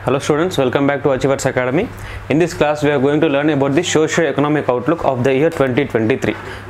Hello students, welcome back to Achievers Academy. In this class, we are going to learn about the socio-economic outlook of the year 2023.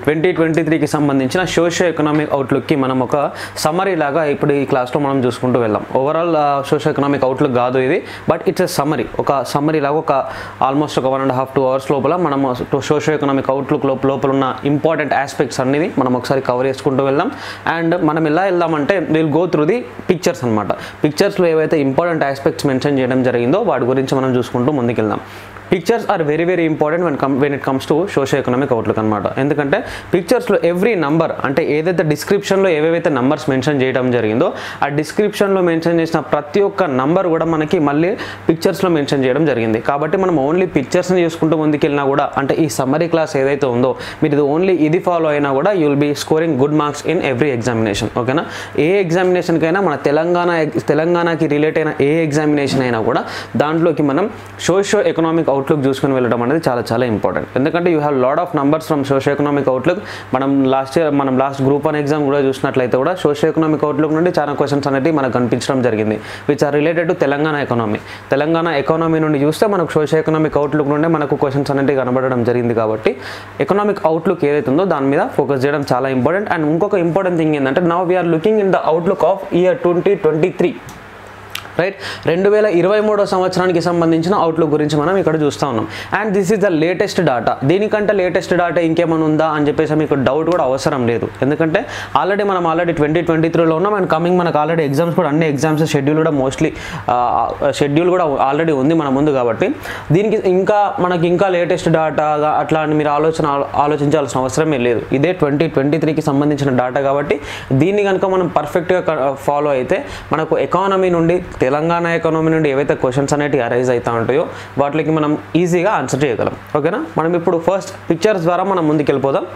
2023కి సంబంధించిన socio economic అవుట్లుక్కి మనం ఒక summary లాగా ఇప్పుడు ఈ క్లాస్లో మనం చూసుకుంటూ వెళ్దాం ఓవరాల్ సోషియో ఎకనామిక్ అవుట్లుక్ కాదు ఇది బట్ ఇట్స్ ఎ సమ్మరీ ఒక సమ్మరీ లాగా ఒక ఆల్మోస్ట్ ఒక one and half two hours లోపల మనం సోషియో ఎకనామిక్ అవుట్లుక్ లోపల ఉన్న ఇంపార్టెంట్ ఆస్పెక్ట్స్ అన్నిది మనం ఒకసారి కవర్ చేసుకుంటూ వెళ్దాం అండ్ మనం ఎలా వెళ్దామంటే will go through the pictures అనమాట పిక్చర్స్లో ఏవైతే ఇంపార్టెంట్ ఆస్పెక్ట్స్ మెన్షన్ చేయడం జరిగిందో వాటి గురించి మనం చూసుకుంటూ ముందుకెళ్దాం pictures are very very important when come when it comes to socio economic outlook అనమాట ఎందుకంటే పిక్చర్స్లో ఎవ్రీ నంబర్ అంటే ఏదైతే డిస్క్రిప్షన్లో ఏవేవైతే నంబర్స్ మెన్షన్ చేయడం జరిగిందో ఆ డిస్క్రిప్షన్లో మెన్షన్ చేసిన ప్రతి ఒక్క నంబర్ కూడా మనకి మళ్ళీ పిక్చర్స్లో మెన్షన్ చేయడం జరిగింది కాబట్టి మనం ఓన్లీ పిక్చర్స్ని చూసుకుంటూ ముందుకెళ్ళినా కూడా అంటే ఈ సమ్మరీ క్లాస్ ఏదైతే ఉందో మీరు ఇది ఓన్లీ ఇది ఫాలో అయినా కూడా you will be scoring good marks in every examination ఓకేనా ఏ ఎగ్జామినేషన్కైనా మన తెలంగాణ తెలంగాణకి రిలేట్ అయిన ఏ ఎగ్జామినేషన్ అయినా కూడా దాంట్లోకి మనం సోషియో ఎకనామిక్ అవుట్లుక్ చూసుకొని వెళ్ళడం అనేది చాలా చాలా ఇంపార్టెంట్ ఎందుకంటే you have lot of numbers from socio economic outlook మనం లాస్ట్ ఇయర్ మనం లాస్ట్ గ్రూప్ వన్ ఎగ్జామ్ కూడా చూసినట్లయితే కూడా సోషియో ఎకనామిక్ అవుట్లుక్ నుండి చాలా క్వశ్చన్స్ అనేవి మనకు కనిపించడం జరిగింది which are related to Telangana economy Telangana economy నుండి చూస్తే మనకు సోషియో ఎకనామిక్ అవుట్లుక్ నుండి మనకు క్వశ్చన్స్ అనేవి కనబడడం జరిగింది కాబట్టి ఎకనామిక్ అవుట్లుక్ ఏదైతే ఉందో దాని మీద ఫోకస్ చేయడం చాలా ఇంపార్టెంట్ అండ్ ఇంకొక ఇంపార్టెంట్ థింగ్ ఏంటంటే now we are looking in the outlook of year twenty twenty three right రెండు వేల ఇరవై మూడో సంవత్సరానికి సంబంధించిన అవుట్లుక్ గురించి మనం ఇక్కడ చూస్తూ ఉన్నాం and this is the latest data దీనికంటే లేటెస్ట్ డాటా ఇంకేమైనా ఉందా అని చెప్పేసి మీకు డౌట్ కూడా అవసరం లేదు ఎందుకంటే ఆల్రెడీ మనం ఆల్రెడీ ట్వంటీ ట్వంటీ త్రీలో ఉన్నాం అండ్ కమింగ్ మనకు ఆల్రెడీ ఎగ్జామ్స్ కూడా అన్ని ఎగ్జామ్స్ షెడ్యూల్ కూడా మోస్ట్లీ షెడ్యూల్ కూడా ఆల్రెడీ ఉంది మన ముందు కాబట్టి దీనికి ఇంకా మనకి ఇంకా లేటెస్ట్ డాటా అట్లా అని మీరు ఆలోచన ఆలోచించాల్సిన అవసరమే లేదు ఇదే ట్వంటీ ట్వంటీ త్రీకి సంబంధించిన డాటా కాబట్టి దీన్ని కనుక మనం పర్ఫెక్ట్గా ఫాలో అయితే మనకు ఎకానమీ నుండి తెలంగాణ ఎకానమీ నుండి ఏవైతే క్వశ్చన్స్ అనేవి అరైజ్ అవుతూ ఉంటాయో వాటికి మనం ఈజీగా ఆన్సర్ చేయగలం ఓకేనా మనం ఇప్పుడు ఫస్ట్ పిక్చర్స్ ద్వారా మనం ముందుకెళ్ళిపోదాం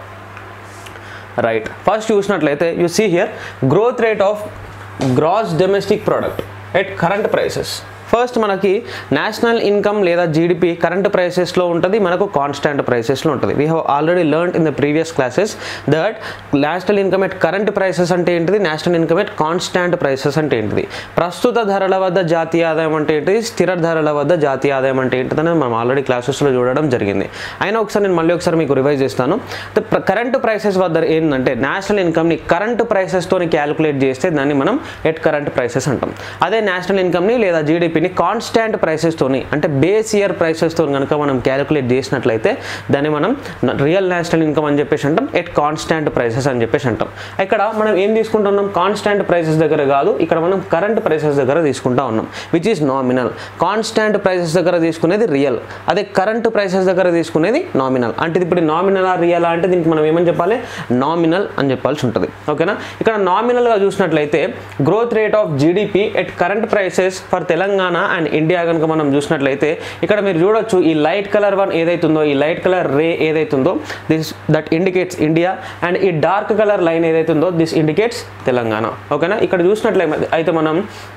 రైట్ ఫస్ట్ చూసినట్లయితే you see here growth rate of gross domestic product at current prices first మనకి నేషనల్ ఇన్కమ్ లేదా జీడిపి కరెంట్ ప్రైసెస్లో ఉంటుంది మనకు కాన్స్టాంట్ ప్రైసెస్లో ఉంటుంది we have already learn in the previous classes that national income at current prices అంటే ఏంటిది national income at constant prices అంటే ఏంటిది ప్రస్తుత ధరల వద్ద జాతీయ ఆదాయం అంటే ఏంటిది స్థిర ధరల వద్ద జాతీయ ఆదాయం అంటే ఏంటిదని మనం ఆల్రెడీ క్లాసెస్లో చూడడం జరిగింది అయినా ఒకసారి నేను మళ్ళీ ఒకసారి మీకు రివైజ్ చేస్తాను కరెంట్ ప్రైసెస్ వద్ద ఏంటంటే నేషనల్ ఇన్కమ్ని కరెంట్ ప్రైసెస్తోని క్యాలిక్యులేట్ చేస్తే దాన్ని మనం ఎట్ కరెంట్ ప్రైసెస్ అంటాం అదే నేషనల్ ఇన్కమ్ని లేదా జీడిపి వీటిని కాన్స్టాంట్ ప్రైసెస్తోని అంటే బేస్ ఇయర్ ప్రైసెస్తో కనుక మనం క్యాలిక్యులేట్ చేసినట్లయితే దాన్ని మనం రియల్ నేషనల్ ఇన్కమ్ అని చెప్పేసి అంటాం ఎట్ కాన్స్టాంట్ ప్రైసెస్ అని చెప్పేసి అంటాం ఇక్కడ మనం ఏం తీసుకుంటున్నాం కాన్స్టాంట్ ప్రైసెస్ దగ్గర కాదు ఇక్కడ మనం కరెంట్ ప్రైసెస్ దగ్గర తీసుకుంటా ఉన్నాం which is nominal constant prices దగ్గర తీసుకునేది రియల్ అదే కరెంట్ ప్రైసెస్ దగ్గర తీసుకునేది నామినల్ అంటే ఇప్పుడు నామినల్ ఆ రియల్ అంటే దీనికి మనం ఏమని చెప్పాలి నామినల్ అని చెప్పాల్సి ఉంటుంది ఓకేనా ఇక్కడ నామినల్గా చూసినట్లయితే growth rate of GDP at current prices for Telangana and India కనుక మనం చూసినట్లయితే ఇక్కడ మీరు చూడొచ్చు ఈ లైట్ కలర్ వన్ ఏదైతుందో ఈ లైట్ కలర్ రే ఏదైతుందో this that indicates India and ఈ డార్క్ కలర్ లైన్ ఏదైతుందో దిస్ ఇండికేట్స్ తెలంగాణ ఓకేనా ఇక్కడ చూసినట్లయితే అయితే మనం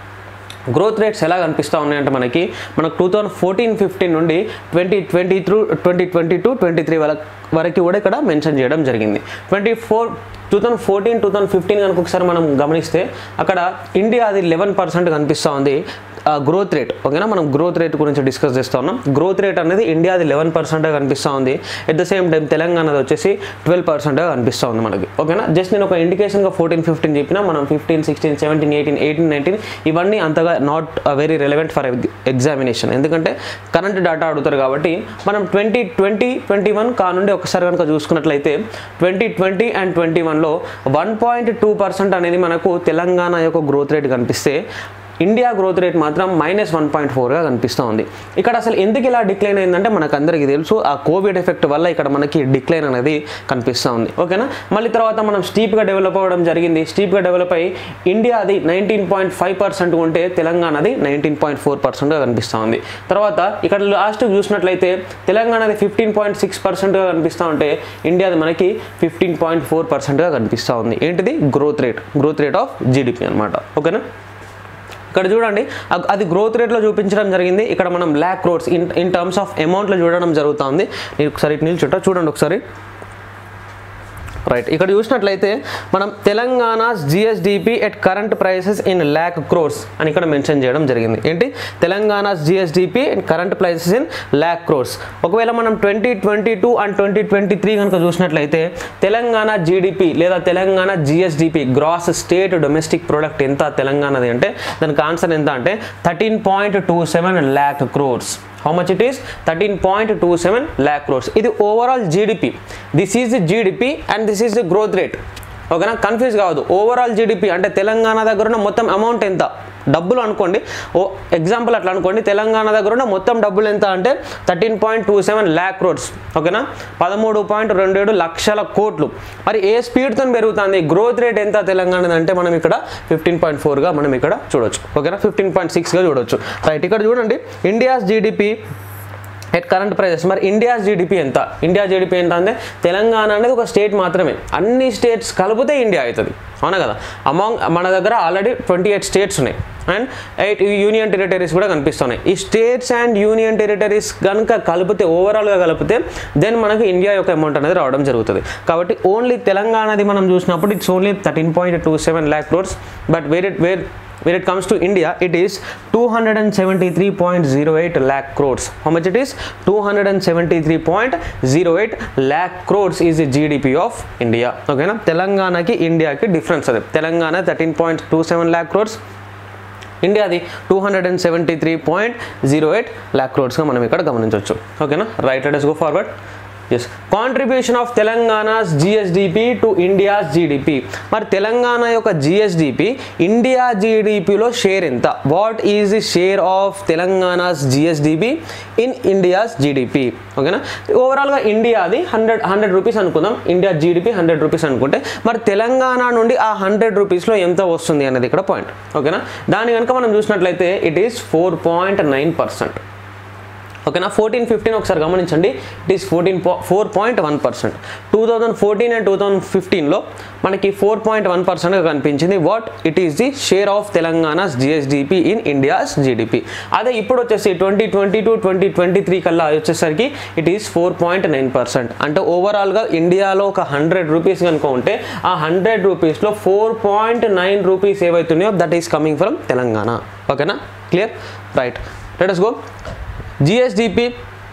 గ్రోత్ రేట్స్ ఎలా కనిపిస్తూ ఉన్నాయంటే మనకి మనకు టూ థౌజండ్ ఫోర్టీన్ ఫిఫ్టీన్ నుండి twenty twenty through twenty twenty two twenty three వరకు కూడా ఇక్కడ మెన్షన్ చేయడం జరిగింది twenty four two thousand fourteen two thousand fifteen కనుక ఒకసారి మనం గమనిస్తే అక్కడ ఇండియా అది లెవెన్ పర్సెంట్ కనిపిస్తూ ఉంది గ్రోత్ రేట్ ఓకేనా మనం గ్రోత్ రేట్ గురించి డిస్కస్ చేస్తూ ఉన్నాం గ్రోత్ రేట్ అనేది ఇండియాది లెవెన్ పర్సెంట్గా కనిపిస్తూ ఉంది ఎట్ ద సేమ్ టైం తెలంగాణది వచ్చేసి ట్వెల్వ్ పర్సెంట్గా కనిపిస్తూ ఉంది మనకి ఓకేనా జస్ట్ నేను ఒక ఇండికేషన్గా ఫోర్టీన్ ఫిఫ్టీన్ చెప్పిన మనం fifteen sixteen seventeen eighteen eighteen nineteen ఇవన్నీ అంతగా not very relevant for examination ఎందుకంటే కరెంట్ డేటా అడుగుతారు కాబట్టి మనం ట్వంటీ ట్వంటీ ట్వంటీ వన్ కా నుండి ఒకసారి కనుక చూసుకున్నట్లయితే ట్వంటీ ట్వంటీ అండ్ ట్వంటీ వన్లో వన్ పాయింట్ టూ పర్సెంట్ అనేది మనకు తెలంగాణ యొక్క గ్రోత్ రేట్ కనిపిస్తే ఇండియా గ్రోత్ రేట్ మాత్రం మైనస్ వన్ పాయింట్ ఫోర్గా కనిపిస్తూ ఉంది ఇక్కడ అసలు ఎందుకు ఇలా డిక్లైన్ అయిందంటే మనకు అందరికీ తెలుసు ఆ కోవిడ్ ఎఫెక్ట్ వల్ల ఇక్కడ మనకి డిక్లైన్ అనేది కనిపిస్తూ ఉంది ఓకేనా మళ్ళీ తర్వాత మనం స్టీప్గా డెవలప్ అవ్వడం జరిగింది స్టీప్గా డెవలప్ అయ్యి ఇండియా అది నైన్టీన్ పాయింట్ ఫైవ్ పర్సెంట్ ఉంటే తెలంగాణది నైన్టీన్ పాయింట్ ఫోర్ పర్సెంట్గా కనిపిస్తూ ఉంది తర్వాత ఇక్కడ లాస్ట్ చూసినట్లయితే తెలంగాణది ఫిఫ్టీన్ పాయింట్ సిక్స్ పర్సెంట్గా కనిపిస్తూ ఉంటే ఇండియాది మనకి ఫిఫ్టీన్ పాయింట్ ఫోర్ పర్సెంట్గా కనిపిస్తూ ఉంది ఏంటిది growth rate growth rate of GDP అనమాట ఓకేనా ఇక్కడ చూడండి అ- అది గ్రోత్ రేట్లో చూపించడం జరిగింది ఇక్కడ మనం lakh crores in in terms of అమౌంట్లో చూడడం జరుగుతుంది నేను ఒకసారి ఇటు నిల్చుంటా చూడండి ఒకసారి రైట్ ఇక్కడ చూసినట్లయితే మనం Telangana GSDP at current prices in lakh crores అని ఇక్కడ మెన్షన్ చేయడం జరిగింది ఏంటి Telangana GSDP and current prices in lakh crores ఒకవేళ మనం twenty twenty two and twenty twenty three కనుక చూసినట్లయితే తెలంగాణ జీడిపి లేదా Telangana GSDP gross state domestic product ఎంత తెలంగాణది అంటే దానికి ఆన్సర్ ఎంత అంటే thirteen point two seven lakh crores how much it is thirteen point two seven lakh crores ఇది overall GDP this is the GDP and this is the growth rate ఓకేనా confuse కావద్దు overall GDP అంటే తెలంగాణ దగ్గర ఉన్న మొత్తం అమౌంట్ ఎంత డబ్బులు అనుకోండి ఓ ఎగ్జాంపుల్ అట్లా అనుకోండి తెలంగాణ దగ్గర ఉన్న మొత్తం డబ్బులు ఎంత అంటే thirteen point two seven lakh crores ఓకేనా పదమూడు పాయింట్ రెండు ఏడు లక్షల కోట్లు మరి ఏ స్పీడ్తో పెరుగుతుంది గ్రోత్ రేట్ ఎంత తెలంగాణ అంటే మనం ఇక్కడ ఫిఫ్టీన్ పాయింట్ ఫోర్గా మనం ఇక్కడ చూడొచ్చు ఓకేనా ఫిఫ్టీన్ పాయింట్ సిక్స్గా చూడొచ్చు రైట్ ఇక్కడ చూడండి India's GDP at current prices మరి ఇండియా జీడిపి ఎంత ఇండియా జీడిపి ఎంత అంటే తెలంగాణ అనేది ఒక స్టేట్ మాత్రమే అన్ని స్టేట్స్ కలిపితే ఇండియా అవుతుంది అవునా కదా అమాంగ్ మన దగ్గర ఆల్రెడీ ట్వంటీ ఎయిట్ స్టేట్స్ ఉన్నాయి అండ్ ఎయిట్ యూనియన్ టెరిటరీస్ కూడా కనిపిస్తున్నాయి ఈ స్టేట్స్ అండ్ యూనియన్ టెరిటరీస్ కనుక కలిపితే ఓవరాల్గా కలిపితే దెన్ మనకు ఇండియా యొక్క అమౌంట్ అనేది రావడం జరుగుతుంది కాబట్టి ఓన్లీ తెలంగాణది మనం చూసినప్పుడు it's only thirteen point two seven lakh crores but where it where when it comes to India, it is 273.08 lakh crores. How much it is? 273.08 lakh crores is the GDP of India. Okay, na? తెలంగాణకి ఇండియాకి difference అది Telangana thirteen point two seven lakh crores ఇండియాది two hundred and seventy three point zero eight lakh క్రోడ్స్గా మనం ఇక్కడ గమనించవచ్చు ఓకేనా right let's go forward as contribution of Telangana's GSDP to India's GDP మరి తెలంగాణ యొక్క జిఎస్డిపి ఇండియా జీడిపిలో షేర్ ఎంత what is the share of Telangana's GSDP in India's GDP ఓకేనా ఓవరాల్గా ఇండియాది హండ్రెడ్ హండ్రెడ్ రూపీస్ అనుకుందాం ఇండియా జీడిపి హండ్రెడ్ రూపీస్ అనుకుంటే మరి తెలంగాణ నుండి ఆ హండ్రెడ్ రూపీస్లో ఎంత వస్తుంది అనేది ఇక్కడ పాయింట్ ఓకేనా దాని కనుక మనం చూసినట్లయితే it is four point nine percent ఓకేనా ఫోర్టీన్ ఫిఫ్టీన్ ఒకసారి గమనించండి it is fourteen four point one percent two thousand fourteen and two thousand ఫిఫ్టీన్లో మనకి ఫోర్ పాయింట్ వన్ పర్సెంట్గా కనిపించింది what it is the share of Telangana's GSDP in India's GDP అదే ఇప్పుడు వచ్చేసి twenty twenty two twenty twenty three కల్లా వచ్చేసరికి it is four point nine percent అంటే ఓవరాల్గా ఇండియాలో ఒక హండ్రెడ్ రూపీస్ కనుక ఉంటే ఆ హండ్రెడ్ రూపీస్లో ఫోర్ పాయింట్ నైన్ రూపీస్ ఏవైతున్నాయో that is coming from Telangana ఓకేనా clear right let us go GSDP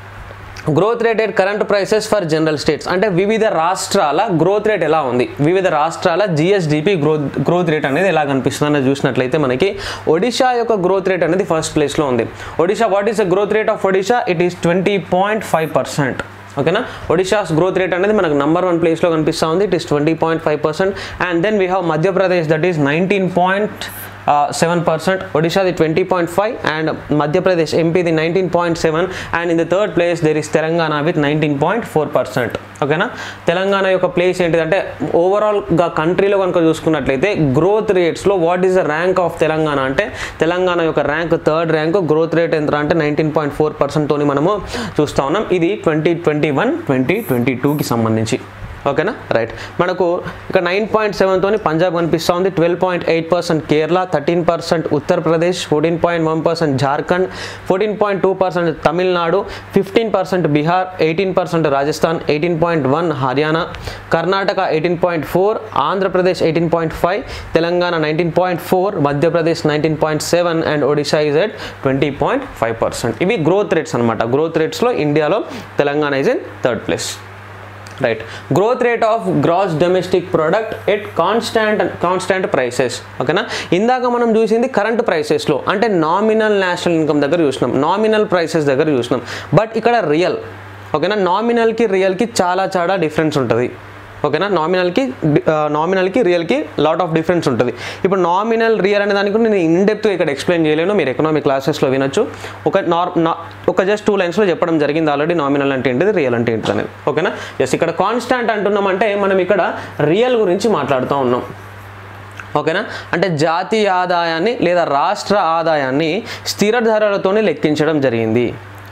growth rate at current prices for general states అంటే వివిధ రాష్ట్రాల గ్రోత్ రేట్ ఎలా ఉంది వివిధ రాష్ట్రాల జిఎస్డిపి గ్రోత్ గ్రోత్ రేట్ అనేది ఎలా కనిపిస్తుంది అనేది చూసినట్లయితే మనకి ఒడిషా యొక్క గ్రోత్ రేట్ అనేది ఫస్ట్ ప్లేస్లో ఉంది Odisha what is the growth rate of Odisha it is twenty point five percent ఓకేనా ఒడిషాస్ గ్రోత్ రేట్ అనేది మనకు నంబర్ వన్ ప్లేస్లో కనిపిస్తూ ఉంది it is twenty point five percent and then we have Madhya Pradesh that is nineteen point seven percent ఒడిషాది twenty point five and Madhya Pradesh ఎంపీది nineteen point seven and in the third place there is Telangana with nineteen point four percent ఓకేనా తెలంగాణ యొక్క place ఏంటిదంటే ఓవరాల్గా కంట్రీలో కనుక చూసుకున్నట్లయితే growth రేట్స్లో what is the rank of Telangana అంటే తెలంగాణ యొక్క rank third rank growth rate ఎంత అంటే నైన్టీన్ పాయింట్ ఫోర్ పర్సెంట్తోని మనము చూస్తూ ఉన్నాం ఇది twenty twenty one twenty twenty టూకి సంబంధించి ఓకేనా రైట్ మనకు ఇక్కడ నైన్ పాయింట్ సెవెన్తోని పంజాబ్ కనిపిస్తూ ఉంది twelve point eight percent Kerala thirteen percent Uttar Pradesh fourteen point one percent Jharkhand fourteen point two percent Tamil Nadu fifteen percent Bihar eighteen percent Rajasthan eighteen point one Haryana Karnataka eighteen point four Andhra Pradesh eighteen point five Telangana nineteen point four Madhya Pradesh nineteen point seven and Odisha is at twenty point five percent ఇవి growth rates అనమాట growth రేట్స్లో ఇండియాలో Telangana is in third place right growth rate of gross domestic product at constant constant prices ఓకేనా ఇందాక మనం చూసింది current ప్రైసెస్లో అంటే nominal national income దగ్గర చూసినాం నామినల్ ప్రైసెస్ దగ్గర చూసినాం బట్ ఇక్కడ రియల్ ఓకేనా నామినల్కి రియల్కి చాలా చాలా డిఫరెన్స్ ఉంటుంది ఓకేనా నామినల్కి నామినల్కి రియల్కి లాట్ ఆఫ్ డిఫరెన్స్ ఉంటుంది ఇప్పుడు నామినల్ రియల్ అనే దానికి నేను ఇన్ డెప్త్గా ఇక్కడ ఎక్స్ప్లెయిన్ చేయలేను మీరు ఎకనామిక్ క్లాసెస్లో వినొచ్చు ఒక నార్ నా- ఒక జస్ట్ టూ లైన్స్లో చెప్పడం జరిగింది ఆల్రెడీ నామినల్ అంటే ఏంటిది రియల్ అంటే ఏంటిది అనేది ఓకేనా ఎస్ ఇక్కడ కాన్స్టాంట్ అంటున్నామంటే మనం ఇక్కడ రియల్ గురించి మాట్లాడుతూ ఉన్నాం ఓకేనా అంటే జాతీయ ఆదాయాన్ని లేదా రాష్ట్ర ఆదాయాన్ని స్థిర ధరలతోనే లెక్కించడం జరిగింది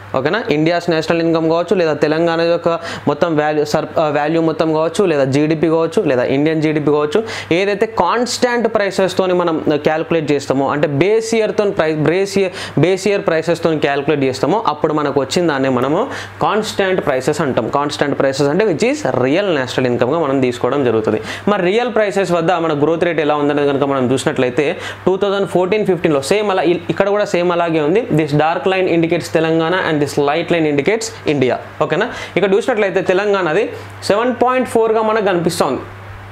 ఓకేనా ఇండియాస్ నేషనల్ ఇన్కమ్ కావచ్చు లేదా తెలంగాణ యొక్క మొత్తం వాల్యూ సర్ వాల్యూ మొత్తం కావచ్చు లేదా జీడిపి కావచ్చు లేదా ఇండియన్ జీడిపి కావచ్చు ఏదైతే కాన్స్టాంట్ ప్రైసెస్తోని మనం క్యాలిక్యులేట్ చేస్తామో అంటే బేస్ ఇయర్తో price base year base year ప్రైసెస్తో క్యాలిక్యులేట్ చేస్తామో అప్పుడు మనకు వచ్చిన దాన్ని మనము కాన్స్టాంట్ ప్రైసెస్ అంటాం కాన్స్టాంట్ ప్రైసెస్ అంటే విచ్ ఈస్ రియల్ నేషనల్ ఇన్కమ్గా మనం తీసుకోవడం జరుగుతుంది మరి రియల్ ప్రైసెస్ వద్ద మన గ్రోత్ రేట్ ఎలా ఉందనేది కనుక మనం చూసినట్లయితే టూ థౌజండ్ ఫోర్టీన్ ఫిఫ్టీన్లో సేమ్ అలా ఇ- ఇక్కడ కూడా సేమ్ అలాగే ఉంది this dark line indicates Telangana and this light line indicates India ఓకేనా ఇక్కడ చూసినట్లయితే తెలంగాణది సెవెన్ పాయింట్ ఫోర్గా మనకు కనిపిస్తోంది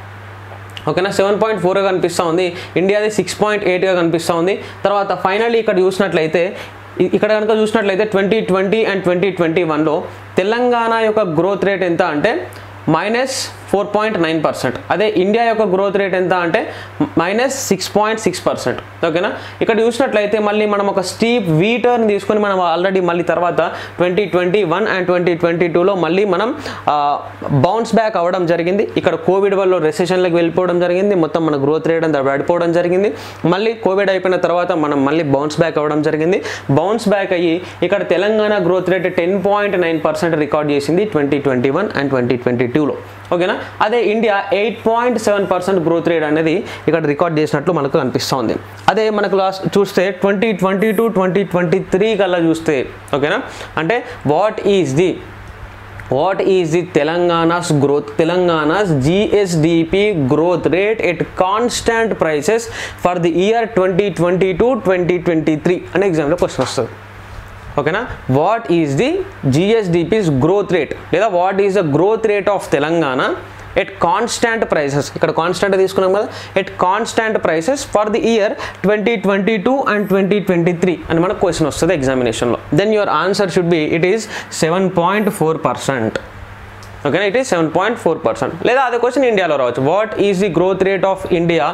ఓకేనా సెవెన్ పాయింట్ ఫోర్గా కనిపిస్తూ ఉంది ఇండియాది సిక్స్ పాయింట్ ఎయిట్గా కనిపిస్తూ ఉంది తర్వాత ఫైనల్లీ ఇక్కడ చూసినట్లయితే ఇ- ఇక్కడ కనుక చూసినట్లయితే twenty twenty and twenty twenty వన్లో తెలంగాణ యొక్క గ్రోత్ రేట్ ఎంత అంటే minus four point nine percent అదే ఇండియా యొక్క గ్రోత్ రేట్ ఎంత అంటే minus six point six percent ఓకేనా ఇక్కడ చూసినట్లయితే మళ్ళీ మనం ఒక స్టీప్ వీటర్ని తీసుకొని మనం ఆల్రెడీ మళ్ళీ తర్వాత twenty twenty one and twenty twenty టూలో మళ్ళీ మనం బౌన్స్ బ్యాక్ అవ్వడం జరిగింది ఇక్కడ కోవిడ్ వల్ల రెసెషన్లకు వెళ్ళిపోవడం జరిగింది మొత్తం మన గ్రోత్ రేట్ అంతా పడిపోవడం జరిగింది మళ్ళీ కోవిడ్ అయిపోయిన తర్వాత మనం మళ్ళీ బౌన్స్ బ్యాక్ అవ్వడం జరిగింది బౌన్స్ బ్యాక్ అయ్యి ఇక్కడ Telangana growth rate ten point nine percent record చేసింది twenty twenty one and twenty twenty టూలో ఓకేనా అదే India eight point seven percent growth rate అనేది ఇక్కడ రికార్డ్ చేసినట్లు మనకు కనిపిస్తోంది అదే మనకు లాస్ట్ చూస్తే twenty twenty two twenty twenty three కల్లా చూస్తే ఓకేనా అంటే what is the what is the Telangana's growth Telangana's GSDP growth rate at constant prices for the year twenty twenty two twenty twenty three అనే ఎగ్జామ్లో క్వశ్చన్ వస్తుంది ఓకేనా what is the GSDP's growth rate లేదా what is the growth rate of Telangana at constant prices ఇక్కడ constant తీసుకున్నాం కదా at constant prices for the year twenty twenty two and twenty twenty three అని మనకు క్వశ్చన్ వస్తుంది ఎగ్జామినేషన్లో then your answer should be it is seven point four percent ఓకేనా it is seven point four percent లేదా అదే question ఇండియాలో రావచ్చు what is the growth rate of India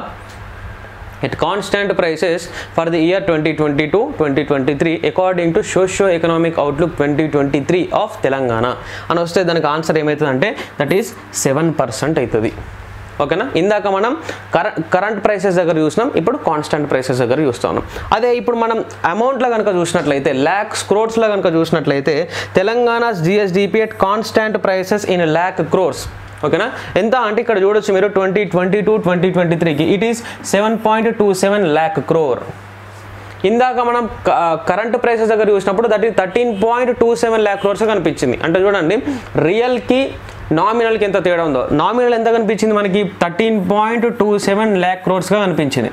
at constant prices for the year 2022-2023 according to socio-economic outlook 2023 of Telangana అని వస్తే దానికి answer ఏమవుతుంది అంటే దట్ ఈస్ సెవెన్ పర్సెంట్ అవుతుంది ఓకేనా ఇందాక మనం కరెంట్ కరెంట్ ప్రైసెస్ దగ్గర చూసినాం ఇప్పుడు కాన్స్టెంట్ ప్రైసెస్ దగ్గర చూస్తా ఉన్నాం అదే ఇప్పుడు మనం అమౌంట్లో కనుక చూసినట్లయితే ల్యాక్స్ క్రోర్స్లో కనుక చూసినట్లయితే Telangana GSDP at constant prices in lakh crores ఓకేనా ఎంత అంటే ఇక్కడ చూడొచ్చు మీరు twenty twenty two twenty twenty త్రీకి it is seven point two seven lakh crore ఇందాక మనం కరెంట్ ప్రైసెస్ దగ్గర చూసినప్పుడు that is thirteen point two seven lakh crores కనిపించింది అంటే చూడండి రియల్కి నామినల్కి ఎంత తేడా ఉందో నామినల్ ఎంత కనిపించింది మనకి thirteen point two seven lakh క్రోర్స్గా కనిపించింది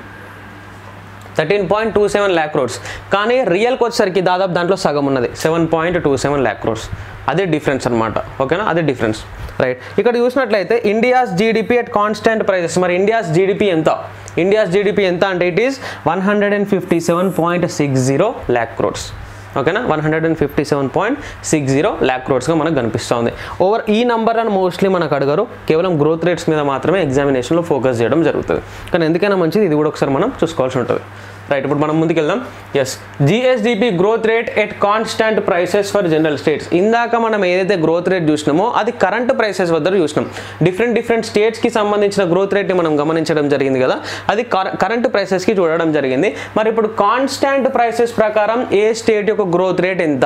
thirteen point two seven lakh crores కానీ రియల్కి వచ్చేసరికి దాదాపు దాంట్లో సగం ఉన్నది seven point two seven lakh crores అదే డిఫరెన్స్ అనమాట ఓకేనా అదే డిఫరెన్స్ రైట్ ఇక్కడ చూసినట్లయితే India's GDP at constant prices మరి ఇండియాస్ జీడిపి ఎంత ఇండియాస్ జీడిపి ఎంత అంటే it is one hundred and fifty seven point six zero lakh crores ఓకేనా one hundred and fifty seven point six zero lakh క్రోర్స్గా మనకు కనిపిస్తుంది ఓవర్ ఈ నంబర్ అని మోస్ట్లీ మనకు అడగరు కేవలం గ్రోత్ రేట్స్ మీద మాత్రమే ఎగ్జామినేషన్లో ఫోకస్ చేయడం జరుగుతుంది కానీ ఎందుకైనా మంచిది ఇది కూడా ఒకసారి మనం చూసుకోవాల్సి ఉంటుంది రైట్ ఇప్పుడు మనం ముందుకెళ్దాం yes GSDP growth rate at constant prices for general states ఇందాక మనం ఏదైతే గ్రోత్ రేట్ చూసినామో అది కరెంట్ ప్రైసెస్ వద్ద చూసినాం డిఫరెంట్ డిఫరెంట్ స్టేట్స్కి సంబంధించిన గ్రోత్ రేట్ని మనం గమనించడం జరిగింది కదా అది కరెంట్ ప్రైసెస్కి చూడడం జరిగింది మరి ఇప్పుడు కాన్స్టాంట్ ప్రైసెస్ ప్రకారం ఏ స్టేట్ యొక్క గ్రోత్ రేట్ ఎంత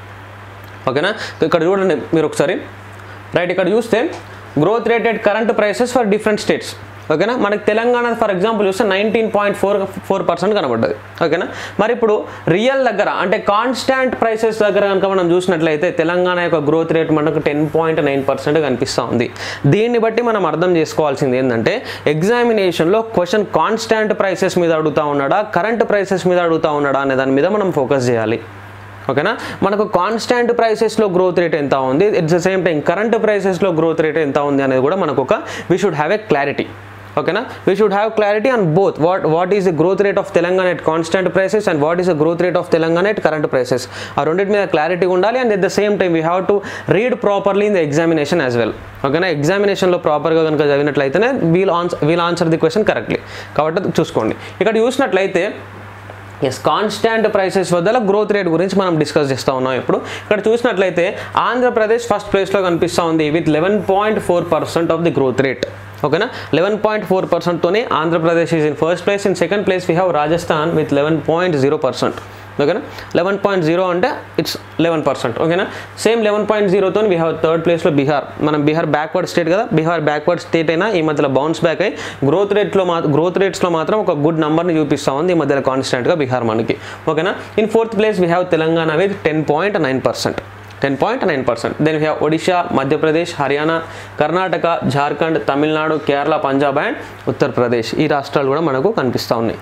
ఓకేనా ఇక్కడ చూడండి మీరు ఒకసారి రైట్ ఇక్కడ చూస్తే growth rate at current prices for different states ఓకేనా మనకి తెలంగాణ ఫర్ ఎగ్జాంపుల్ చూస్తే nineteen point four four percent కనబడ్డది ఓకేనా మరి ఇప్పుడు రియల్ దగ్గర అంటే కాన్స్టాంట్ ప్రైసెస్ దగ్గర కనుక మనం చూసినట్లయితే తెలంగాణ యొక్క గ్రోత్ రేట్ మనకు టెన్ పాయింట్ నైన్ పర్సెంట్ కనిపిస్తూ ఉంది దీన్ని బట్టి మనం అర్థం చేసుకోవాల్సింది ఏంటంటే ఎగ్జామినేషన్లో క్వశ్చన్ కాన్స్టాంట్ ప్రైసెస్ మీద అడుగుతా ఉన్నాడా కరెంట్ ప్రైసెస్ మీద అడుగుతా ఉన్నాడా అనే దాని మీద మనం ఫోకస్ చేయాలి ఓకేనా మనకు కాన్స్టాంట్ ప్రైసెస్లో గ్రోత్ రేట్ ఎంత ఉంది at the same time current ప్రైసెస్లో గ్రోత్ రేట్ ఎంత ఉంది అనేది కూడా మనకు ఒక we should have a clarity ఓకేనా we should have clarity on both what what is the growth rate of Telangana at constant prices and what is the growth rate of Telangana at current prices ఆ రెండింటి మీద clarity ఉండాలి and at the same time we have to read properly in the examination as well ఓకేనా ఎగ్జామినేషన్లో ప్రాపర్గా కనుక చదివినట్లయితేనే we'll answer we'll answer the question correctly కాబట్టి చూసుకోండి ఇక్కడ చూసినట్లయితే ఎస్ కాన్స్టాంట్ ప్రైసెస్ వద్ద గ్రోత్ రేట్ గురించి మనం డిస్కస్ చేస్తూ ఉన్నాం ఇప్పుడు ఇక్కడ చూసినట్లయితే ఆంధ్రప్రదేశ్ ఫస్ట్ ప్లేస్లో కనిపిస్తూ ఉంది with eleven point four percent of the growth rate ఓకేనా లెవెన్ పాయింట్ ఫోర్ పర్సెంట్తోనే Andhra Pradesh is in first place in second place we have Rajasthan with eleven point zero percent ఓకేనా లెవెన్ పాయింట్ జీరో అంటే ఇట్స్ లెవెన్ పర్సెంట్ ఓకేనా same eleven point జీరోతో we have third ప్లేస్లో బీహార్ మనం Bihar backward state కదా Bihar backward state అయినా ఈ మధ్యలో బౌన్స్ బ్యాక్ అయ్యి గ్రోత్ రేట్లో మా గ్రోత్ రేట్స్లో మాత్రం ఒక గుడ్ నెంబర్ని చూపిస్తూ ఉంది ఈ మధ్యలో కాన్స్టెంట్గా బీహార్ మనకి ఓకేనా in fourth place we have Telangana with ten point nine percent ten point nine percent then we have Odisha Madhya Pradesh Haryana Karnataka Jharkhand Tamil Nadu Kerala Punjab and Uttar Pradesh ఈ రాష్ట్రాలు కూడా మనకు కనిపిస్తూ ఉన్నాయి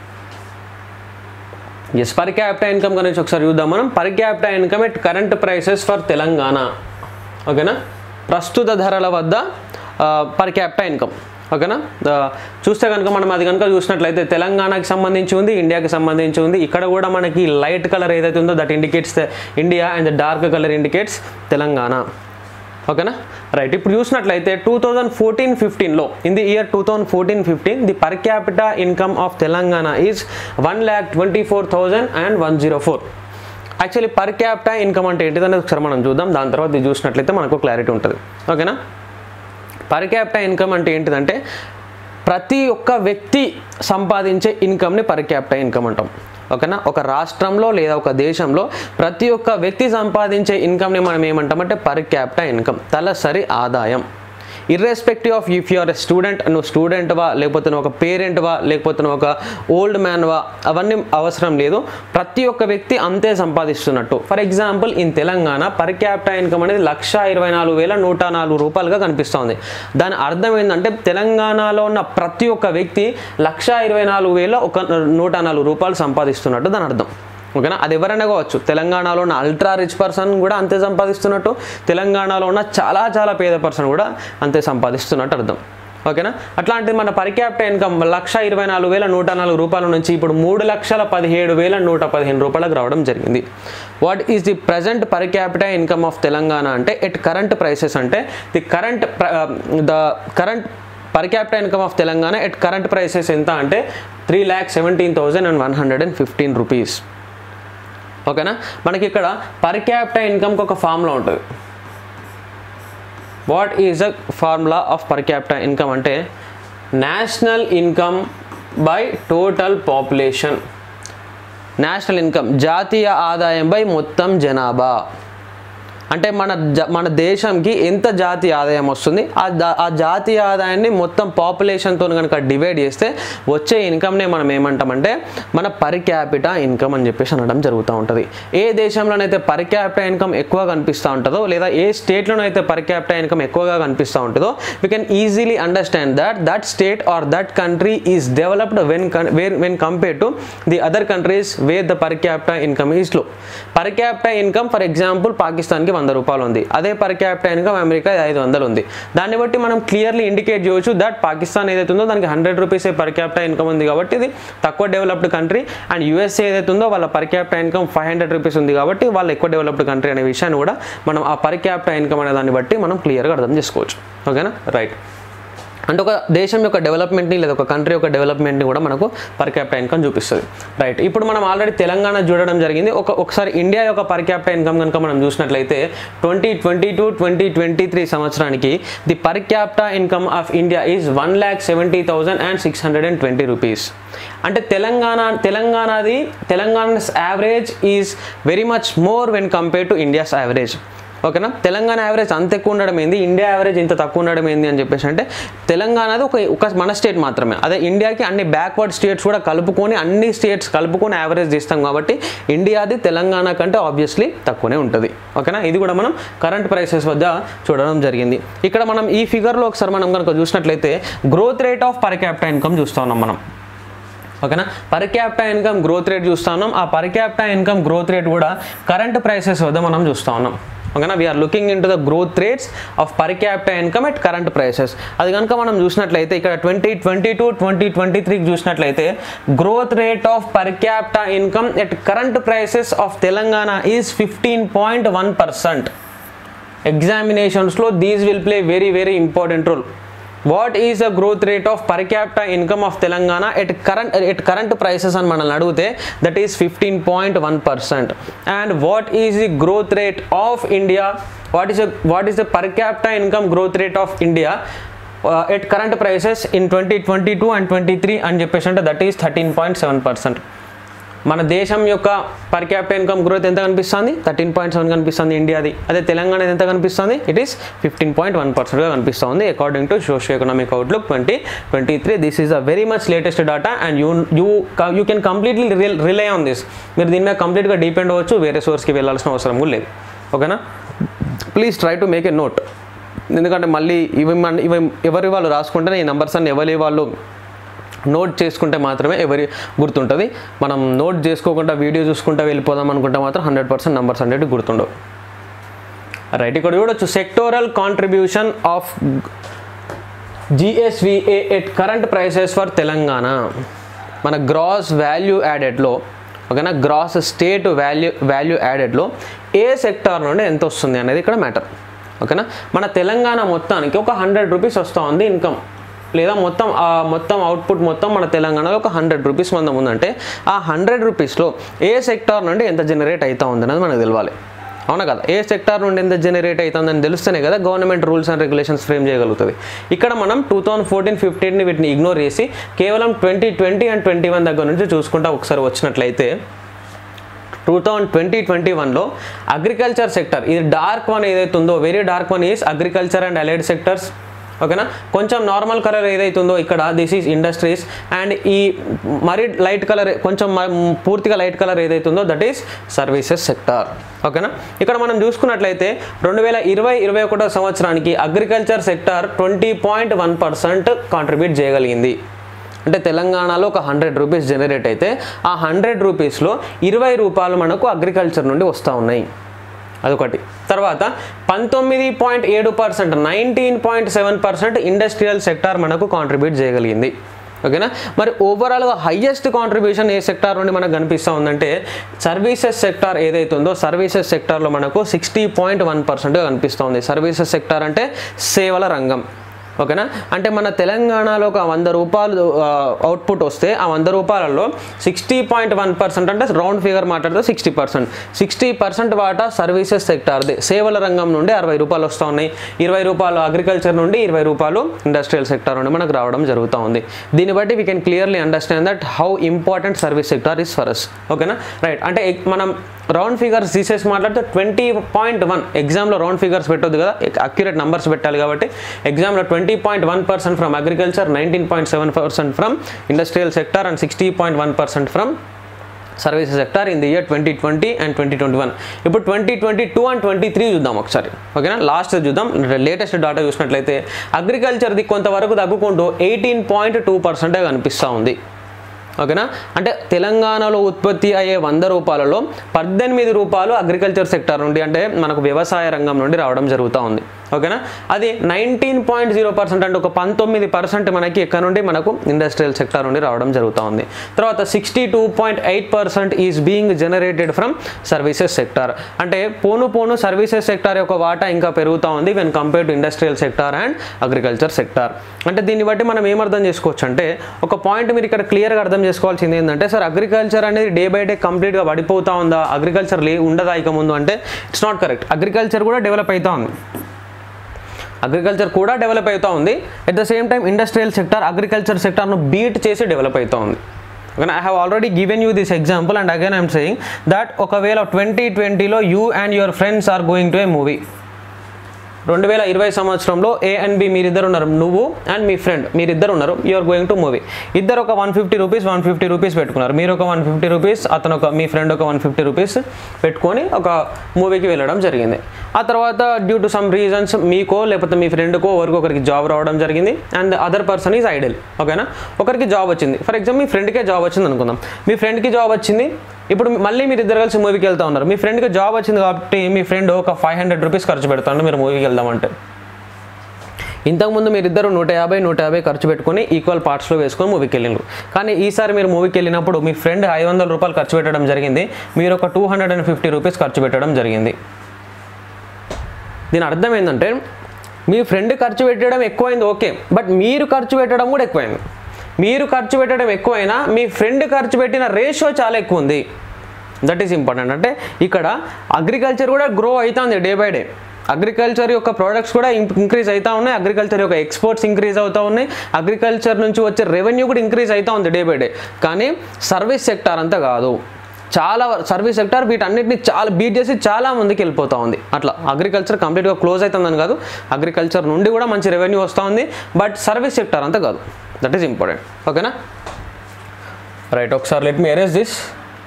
ఎస్ పర్ క్యాపిటల్ ఇన్కమ్ గురించి ఒకసారి చూద్దాం మనం per capital income at current prices for Telangana ఓకేనా ప్రస్తుత ధరల వద్ద పర్ క్యాపిటల్ ఇన్కమ్ ఓకేనా ద- చూస్తే కనుక మనం అది కనుక చూసినట్లయితే తెలంగాణకి సంబంధించి ఉంది ఇండియాకి సంబంధించి ఉంది ఇక్కడ కూడా మనకి లైట్ కలర్ ఏదైతే ఉందో that indicates India and dark colour indicates Telangana ఓకేనా రైట్ ఇప్పుడు చూసినట్లయితే టూ థౌజండ్ ఫోర్టీన్ ఫిఫ్టీన్లో in the year two thousand fourteen fifteen the per capital income of Telangana is one lakh twenty four thousand and one zero four actually per capital income అంటే ఏంటిదనేది ఒకసారి మనం చూద్దాం దాని తర్వాత ఇది చూసినట్లయితే మనకు క్లారిటీ ఉంటుంది ఓకేనా పర్ క్యాపిటల్ ఇన్కమ్ అంటే ఏంటిదంటే ప్రతి ఒక్క వ్యక్తి సంపాదించే ఇన్కమ్ని పర్ క్యాపిటల్ ఇన్కమ్ అంటాం ఓకేనా ఒక రాష్ట్రంలో లేదా ఒక దేశంలో ప్రతి ఒక్క వ్యక్తి సంపాదించే ఇన్కమ్ని మనం ఏమంటామంటే పర్ క్యాపిటల్ ఇన్కమ్ తలసరి ఆదాయం irrespective of if you are a student నువ్వు స్టూడెంట్వా లేకపోతే నువ్వు ఒక పేరెంట్వా లేకపోతే నువ్వు ఒక ఓల్డ్ మ్యాన్వా అవన్నీ అవసరం లేదు ప్రతి ఒక్క వ్యక్తి అంతే సంపాదిస్తున్నట్టు for example in Telangana per capital income అనేది లక్ష ఇరవై నాలుగు వేల నూట నాలుగు రూపాయలుగా కనిపిస్తుంది దాని అర్థం ఏంటంటే తెలంగాణలో ఉన్న ప్రతి ఒక్క వ్యక్తి లక్ష ఇరవై నాలుగు వేల ఒక నూట నాలుగు రూపాయలు సంపాదిస్తున్నట్టు దాని అర్థం ఓకేనా అది ఎవరైనా కావచ్చు తెలంగాణలో ఉన్న అల్ట్రా రిచ్ పర్సన్ కూడా అంతే సంపాదిస్తున్నట్టు తెలంగాణలో ఉన్న చాలా చాలా పేద పర్సన్ కూడా అంతే సంపాదిస్తున్నట్టు అర్థం ఓకేనా అట్లాంటిది మన పర్ క్యాపిటల్ ఇన్కమ్ లక్ష ఇరవై నాలుగు వేల నూట నాలుగు రూపాయల నుంచి ఇప్పుడు మూడు లక్షల పదిహేడు వేల నూట పదిహేను రూపాయలకు రావడం జరిగింది what is the present per capital income of Telangana అంటే ఎట్ కరెంట్ ప్రైసెస్ అంటే the current the current per capital income of Telangana at current prices ఎంత అంటే three lakh seventeen thousand and one hundred and fifteen rupees ఓకేనా మనకి ఇక్కడ per capital ఇన్కమ్కి ఒక formula ఉంటుంది what is the formula of per capital income అంటే national income by total population national income జాతీయ ఆదాయం బై మొత్తం జనాభా అంటే మన జ మన దేశంకి ఎంత జాతీయ ఆదాయం వస్తుంది ఆ దా- ఆ జాతీయ ఆదాయాన్ని మొత్తం పాపులేషన్తో కనుక డివైడ్ చేస్తే వచ్చే ఇన్కమ్నే మనం ఏమంటామంటే మన పర్ క్యాపిటా ఇన్కమ్ అని చెప్పేసి అనడం జరుగుతూ ఉంటుంది ఏ దేశంలోనైతే పర్ క్యాపిటా ఇన్కమ్ ఎక్కువ కనిపిస్తూ ఉంటుందో లేదా ఏ స్టేట్లోనైతే పర్ క్యాపిటా ఇన్కమ్ ఎక్కువగా కనిపిస్తూ ఉంటుందో we can easily understand that that state or that country is developed when where when compare to the other countries where the per capita income is low per capita income for example పాకిస్తాన్కి వంద రూపాయలు ఉంది అదే per capita income America ఐదు వందలు ఉంది దాన్ని బట్టి మనం క్లియర్లీ ఇండికేట్ చేయొచ్చు దట్ పాకిస్తాన్ ఏదైతే ఉందో దానికి హండ్రెడ్ రూపీసే పర్ క్యాపిటా ఇన్కమ్ ఉంది కాబట్టి ఇది తక్కువ డెవలప్డ్ కంట్రీ అండ్ యూఎస్ఏ ఏదైతే ఉందో వాళ్ళ per capita income five hundred rupees ఉంది కాబట్టి వాళ్ళు ఎక్కువ డెవలప్డ్ కంట్రీ అనే విషయాన్ని కూడా మనం ఆ పర్ క్యాపిటా ఇన్కమ్ అనే దాన్ని బట్టి మనం క్లియర్గా అర్థం చేసుకోవచ్చు ఓకేనా రైట్ అంటే ఒక దేశం యొక్క డెవలప్మెంట్ని లేదా ఒక కంట్రీ యొక్క డెవలప్మెంట్ని కూడా మనకు పర్ క్యాపిటల్ ఇన్కమ్ చూపిస్తుంది రైట్ ఇప్పుడు మనం ఆల్రెడీ తెలంగాణ చూడడం జరిగింది ఒక ఒకసారి ఇండియా యొక్క పర్ క్యాపిటల్ ఇన్కమ్ కనుక మనం చూసినట్లయితే twenty twenty two twenty twenty three సంవత్సరానికి the per capital income of India is one lakh seventy thousand and six hundred and twenty rupees అంటే తెలంగాణ తెలంగాణది Telangana average is very much more when compare to India's average ఓకేనా Telangana average అంత ఎక్కువ ఉండడం ఏంది India average ఇంత తక్కువ ఉండడం ఏంది అని చెప్పేసి అంటే తెలంగాణది ఒక ఒక మన స్టేట్ మాత్రమే అదే ఇండియాకి అన్ని బ్యాక్వర్డ్ స్టేట్స్ కూడా కలుపుకొని అన్ని స్టేట్స్ కలుపుకొని యావరేజ్ తీస్తాం కాబట్టి ఇండియాది తెలంగాణ కంటే ఆబ్వియస్లీ తక్కువనే ఉంటుంది ఓకేనా ఇది కూడా మనం కరెంట్ ప్రైసెస్ వద్ద చూడడం జరిగింది ఇక్కడ మనం ఈ ఫిగర్లో ఒకసారి మనం కనుక చూసినట్లయితే growth rate of per capital income చూస్తా ఉన్నాం మనం ఓకేనా per capita income growth rate చూస్తా ఉన్నాం ఆ per capita income growth rate కూడా కరెంట్ ప్రైసెస్ వద్ద మనం చూస్తా ఉన్నాం ఓకేనా we are looking in to the growth rates of per capita income at current prices అది కనుక మనం చూసినట్లయితే ఇక్కడ twenty twenty two twenty twenty త్రీకి చూసినట్లయితే growth rate of per capita income at current prices of Telangana is fifteen point one percent ఎగ్జామినేషన్స్లో these will play very very important role what is the growth rate of per capita income of Telangana at current at current prices అని మనల్ని అడిగితే that is fifteen point one percent and what is the growth rate of India what is what is the per capita income growth rate of India at current prices in twenty twenty two and twenty three అని చెప్పేసి అంటే that is thirteen point seven percent మన దేశం యొక్క per capital income growth ఎంత కనిపిస్తుంది thirteen point seven కనిపిస్తుంది ఇండియాది అదే తెలంగాణ ఎంత కనిపిస్తుంది it is fifteen point one పర్సెంట్గా కనిపిస్తుంది according to socio economic outlook twenty twenty three this is a very much latest data and you you you can completely rely on this మీరు దీని మీద కంప్లీట్గా డిపెండ్ అవ్వచ్చు వేరే సోర్స్కి వెళ్ళాల్సిన అవసరం కూడా లేదు ఓకేనా please try to make a note ఎందుకంటే మళ్ళీ ఇవి మన ఇవి ఎవరి వాళ్ళు రాసుకుంటేనే ఈ నెంబర్స్ అన్ని ఎవరి వాళ్ళు నోట్ చేసుకుంటే మాత్రమే ఎవరి గుర్తుంటుంది మనం నోట్ చేసుకోకుండా వీడియో చూసుకుంటా వెళ్ళిపోదాం అనుకుంటే మాత్రం హండ్రెడ్ పర్సెంట్ నెంబర్స్ అనేవి గుర్తుండవు రైట్ ఇక్కడ చూడొచ్చు sectoral contribution of GSVA at current prices for Telangana మన గ్రాస్ వాల్యూ యాడెడ్లో ఓకేనా గ్రాస్ స్టేట్ వాల్యూ వాల్యూ యాడెడ్లో ఏ సెక్టార్ నుండి ఎంత వస్తుంది అనేది ఇక్కడ మ్యాటర్ ఓకేనా మన తెలంగాణ మొత్తానికి ఒక హండ్రెడ్ రూపీస్ వస్తూ ఉంది ఇన్కమ్ లేదా మొత్తం ఆ మొత్తం అవుట్పుట్ మొత్తం మన తెలంగాణలో ఒక హండ్రెడ్ రూపీస్ మందం ఉందంటే ఆ హండ్రెడ్ రూపీస్లో ఏ సెక్టార్ నుండి ఎంత జనరేట్ అవుతా ఉంది అనేది మనకు తెలవాలి అవునా కదా ఏ సెక్టార్ నుండి ఎంత జనరేట్ అవుతుందని తెలిస్తేనే కదా government rules and regulations frame చేయగలుగుతుంది ఇక్కడ మనం టూ థౌసండ్ ఫోర్టీన్ ఫిఫ్టీన్ని వీటిని ఇగ్నోర్ చేసి కేవలం twenty twenty and twenty one దగ్గర నుంచి చూసుకుంటా ఒకసారి వచ్చినట్లయితే టూ థౌజండ్ ట్వంటీ ట్వంటీ వన్లో అగ్రికల్చర్ సెక్టర్ ఇది డార్క్ వన్ ఏదైతే ఉందో very dark one is agriculture and allied sectors ఓకేనా కొంచెం నార్మల్ కలర్ ఏదైతే ఉందో ఇక్కడ దిస్ ఈజ్ ఇండస్ట్రీస్ అండ్ ఈ మరీ లైట్ కలర్ కొంచెం మ- పూర్తిగా లైట్ కలర్ ఏదైతే ఉందో దట్ ఈస్ సర్వీసెస్ సెక్టార్ ఓకేనా ఇక్కడ మనం చూసుకున్నట్లయితే రెండు వేల ఇరవై ఇరవై ఒకటో సంవత్సరానికి agriculture sector twenty point one percent contribute చేయగలిగింది అంటే తెలంగాణలో ఒక హండ్రెడ్ రూపీస్ జనరేట్ అయితే ఆ హండ్రెడ్ రూపీస్లో ఇరవై రూపాయలు మనకు అగ్రికల్చర్ నుండి వస్తూ ఉన్నాయి అదొకటి తర్వాత పంతొమ్మిది పాయింట్ ఏడు percent nineteen point seven percent industrial sector మనకు కాంట్రిబ్యూట్ చేయగలిగింది ఓకేనా మరి ఓవరాల్గా హయ్యెస్ట్ కాంట్రిబ్యూషన్ ఏ సెక్టార్ నుండి మనకు కనిపిస్తూ ఉందంటే సర్వీసెస్ సెక్టార్ ఏదైతే ఉందో సర్వీసెస్ సెక్టార్లో మనకు సిక్స్టీ పాయింట్ వన్ పర్సెంట్గా కనిపిస్తుంది సర్వీసెస్ సెక్టార్ అంటే సేవల రంగం ఓకేనా అంటే మన తెలంగాణలో ఒక వంద రూపాయలు అవుట్పుట్ వస్తే ఆ వంద రూపాయలలో సిక్స్టీ పాయింట్ వన్ పర్సెంట్ అంటే రౌండ్ ఫిగర్ మాట్లాడితే సిక్స్టీ పర్సెంట్ సిక్స్టీ పర్సెంట్ వాటా సర్వీసెస్ సెక్టార్ది సేవల రంగం నుండి అరవై రూపాయలు వస్తూ ఉన్నాయి ఇరవై రూపాయలు అగ్రికల్చర్ నుండి ఇరవై రూపాయలు ఇండస్ట్రియల్ సెక్టార్ నుండి మనకు రావడం జరుగుతూ ఉంది దీన్ని బట్టి we can clearly understand that how important service sector is for us ఓకేనా రైట్ అంటే ఎక్- మనం రౌండ్ ఫిగర్స్ తీసేసి మాట్లాడితే ట్వంటీ పాయింట్ వన్ ఎగ్జామ్లో రౌండ్ ఫిగర్స్ పెట్టొద్దు కదా అక్యురేట్ నంబర్స్ పెట్టాలి కాబట్టి ఎగ్జామ్లో twenty point one percent from agriculture nineteen point seven percent from industrial sector and sixty point one percent from services sector in the year twenty twenty and twenty twenty one ఇప్పుడు twenty twenty two and twenty three చూద్దాం ఒకసారి ఓకేనా last చూద్దాం latest data చూసినట్లయితే అగ్రికల్చర్ది కొంతవరకు తగ్గుకుంటూ eighteen point two పర్సెంటే కనిపిస్తూ ఉంది ఓకేనా అంటే తెలంగాణలో ఉత్పత్తి అయ్యే వంద రూపాయలలో పద్దెనిమిది రూపాయలు అగ్రికల్చర్ సెక్టార్ నుండి అంటే మనకు వ్యవసాయ రంగం నుండి రావడం జరుగుతూ ఉంది ఓకేనా అది నైన్టీన్ పాయింట్ జీరో పర్సెంట్ అంటే ఒక పంతొమ్మిది పర్సెంట్ మనకి ఎక్కడ నుండి మనకు ఇండస్ట్రియల్ సెక్టార్ నుండి రావడం జరుగుతూ ఉంది తర్వాత sixty two point eight percent is being generated from services sector అంటే పోను పోను సర్వీసెస్ సెక్టార్ యొక్క వాటా ఇంకా పెరుగుతూ ఉంది when compare to industrial sector and agriculture sector అంటే దీన్ని బట్టి మనం ఏం అర్థం చేసుకోవచ్చు అంటే ఒక పాయింట్ మీరు ఇక్కడ క్లియర్గా అర్థం చేసుకోవాల్సింది ఏంటంటే సార్ అగ్రికల్చర్ అనేది డే బై డే కంప్లీట్గా పడిపోతూ ఉందా అగ్రికల్చర్ లే ఉండదా ఇక ముందు అంటే ఇట్స్ నాట్ కరెక్ట్ అగ్రికల్చర్ కూడా డెవలప్ అవుతూ ఉంది అగ్రికల్చర్ కూడా డెవలప్ అవుతూ ఉంది at the same time industrial sector agriculture సెక్టార్ను బీట్ చేసి డెవలప్ అవుతూ ఉంది okay I have already given you this example and again I'm saying that ఒకవేళ ట్వంటీ ట్వంటీలో you and your friends are going to a movie రెండు వేల ఇరవై సంవత్సరంలో ఏ అండ్ బి మీరిద్దరు ఉన్నారు నువ్వు అండ్ మీ ఫ్రెండ్ మీరిద్దరు ఉన్నారు యూఆర్ గోయింగ్ టు మూవీ ఇద్దరు ఒక one fifty rupees one fifty rupees పెట్టుకున్నారు మీరు ఒక వన్ ఫిఫ్టీ రూపీస్ అతను ఒక మీ ఫ్రెండ్ ఒక వన్ ఫిఫ్టీ రూపీస్ పెట్టుకొని ఒక మూవీకి వెళ్ళడం జరిగింది ఆ తర్వాత డ్యూ టు సమ్ రీజన్స్ మీకో లేకపోతే మీ ఫ్రెండ్కో ఒకరికి జాబ్ రావడం జరిగింది and other person is idle ఓకేనా ఒకరికి జాబ్ వచ్చింది ఫర్ ఎగ్జాంపుల్ మీ ఫ్రెండ్కే జాబ్ వచ్చింది అనుకుందాం మీ ఫ్రెండ్కి జాబ్ వచ్చింది ఇప్పుడు మళ్ళీ మీరు ఇద్దరు కలిసి మూవీకి వెళ్తా ఉన్నారు మీ ఫ్రెండ్కి జాబ్ వచ్చింది కాబట్టి మీ ఫ్రెండ్ ఒక ఫైవ్ హండ్రెడ్ రూపీస్ ఖర్చు పెడతాడు మీరు మూవీకి వెళ్దామంటే ఇంతకుముందు మీరిద్దరు నూట యాభై నూట యాభై ఖర్చు పెట్టుకొని ఈక్వల్ పార్ట్స్లో వేసుకొని మూవీకి వెళ్ళినారు కానీ ఈసారి మీరు మూవీకి వెళ్ళినప్పుడు మీ ఫ్రెండ్ ఐదు వందల రూపాయలు ఖర్చు పెట్టడం జరిగింది మీరు ఒక two hundred and fifty rupees ఖర్చు పెట్టడం జరిగింది దీని అర్థం ఏంటంటే మీ ఫ్రెండ్ ఖర్చు పెట్టడం ఎక్కువైంది ఓకే బట్ మీరు ఖర్చు పెట్టడం కూడా ఎక్కువైంది మీరు ఖర్చు పెట్టడం ఎక్కువైనా మీ ఫ్రెండ్ ఖర్చు పెట్టిన రేషియో చాలా ఎక్కువ ఉంది దట్ ఈస్ ఇంపార్టెంట్ అంటే ఇక్కడ అగ్రికల్చర్ కూడా గ్రో అవుతుంది డే బై డే అగ్రికల్చర్ యొక్క ప్రోడక్ట్స్ కూడా ఇంక్రీజ్ అవుతా ఉన్నాయి అగ్రికల్చర్ యొక్క ఎక్స్పోర్ట్స్ ఇంక్రీజ్ అవుతా ఉన్నాయి అగ్రికల్చర్ నుంచి వచ్చే రెవెన్యూ కూడా ఇంక్రీజ్ అవుతా ఉంది డే బై డే కానీ సర్వీస్ సెక్టార్ అంతా కాదు చాలా సర్వీస్ సెక్టర్ వీటన్నిటిని చాలా బీట్ చేసి చాలా ముందుకు వెళ్ళిపోతూ ఉంది అట్లా అగ్రికల్చర్ కంప్లీట్గా క్లోజ్ అవుతుందని కాదు అగ్రికల్చర్ నుండి కూడా మంచి రెవెన్యూ వస్తూ ఉంది బట్ సర్వీస్ సెక్టర్ అంతా కాదు దట్ ఈస్ ఇంపార్టెంట్ ఓకేనా రైట్ ఒకసారి లెట్ మీ ఎరేజ్ దిస్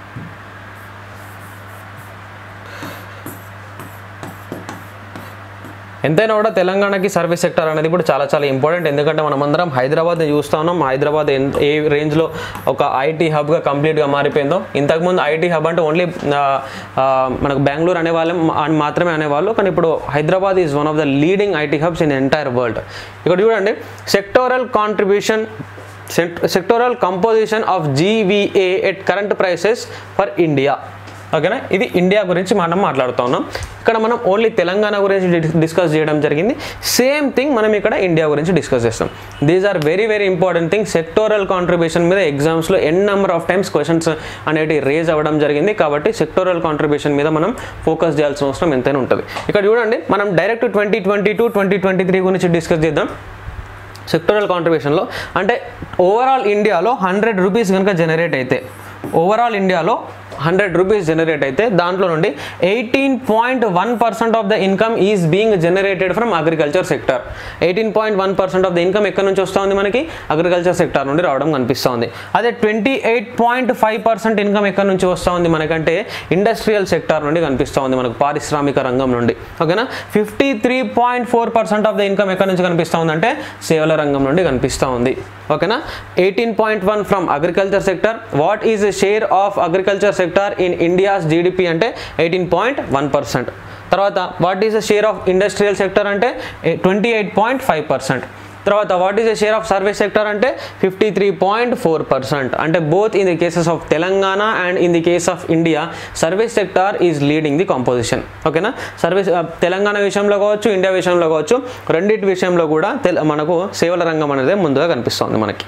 ఎంతైనా కూడా తెలంగాణకి సర్వీస్ సెక్టర్ అనేది ఇప్పుడు చాలా చాలా ఇంపార్టెంట్ ఎందుకంటే మనం అందరం హైదరాబాద్ చూస్తా ఉన్నాం హైదరాబాద్ ఎన్- ఏ రేంజ్లో ఒక ఐటీ హబ్గా కంప్లీట్గా మారిపోయిందో ఇంతకుముందు ఐటీ హబ్ అంటే ఓన్లీ మనకు బెంగళూరు అనేవాళ్ళం అని మాత్రమే అనేవాళ్ళు కానీ ఇప్పుడు Hyderabad is one of the leading IT hubs in entire world ఇక్కడ చూడండి sectoral contribution sectoral composition of GVA at current prices for India ఓకేనా ఇది ఇండియా గురించి మనం మాట్లాడుతూ ఉన్నాం ఇక్కడ మనం ఓన్లీ తెలంగాణ గురించి డి- డిస్కస్ చేయడం జరిగింది సేమ్ థింగ్ మనం ఇక్కడ ఇండియా గురించి డిస్కస్ చేస్తాం these are very very important thing sectoral contribution మీద ఎగ్జామ్స్లో n number of times questions అనేవి రేజ్ అవ్వడం జరిగింది కాబట్టి సెక్టోరల్ కాంట్రిబ్యూషన్ మీద మనం ఫోకస్ చేయాల్సిన అవసరం ఎంతైనా ఉంటుంది ఇక్కడ చూడండి మనం direct twenty twenty two twenty twenty three గురించి డిస్కస్ చేద్దాం సెక్టోరల్ కాంట్రిబ్యూషన్లో అంటే ఓవరాల్ ఇండియాలో హండ్రెడ్ రూపీస్ కనుక జనరేట్ అయితే ఓవరాల్ ఇండియాలో హండ్రెడ్ రూపీస్ జనరేట్ అయితే దాంట్లో నుండి eighteen point one percent of the income is being generated from agriculture sector eighteen point one percent of the income ఎక్కడి నుంచి వస్తూ ఉంది మనకి అగ్రికల్చర్ సెక్టర్ నుండి రావడం కనిపిస్తూ ఉంది అదే twenty eight point five percent income ఎక్కడి నుంచి వస్తూ ఉంది మనకంటే ఇండస్ట్రియల్ సెక్టర్ నుండి కనిపిస్తూ ఉంది మనకు పారిశ్రామిక రంగం నుండి ఓకేనా fifty three point four percent of the income ఎక్కడి నుంచి కనిపిస్తూ ఉందంటే సేవల రంగం నుండి కనిపిస్తూ ఉంది ఓకేనా eighteen point one from agriculture sector what is the share of agriculture sector in India's GDP అంటే ఎయిటీన్ పాయింట్ వన్ పర్సెంట్ తర్వాత what is the share of industrial sector అంటే twenty eight point five percent తర్వాత what is the share of service sector అంటే fifty three point four percent అంటే both in the cases of Telangana and in the case of India service sector is leading the composition ఓకేనా service Telangana విషయంలో కావచ్చు India విషయంలో కావచ్చు రెండింటి విషయంలో కూడా తెల మనకు సేవల రంగం అనేది ముందుగా కనిపిస్తుంది మనకి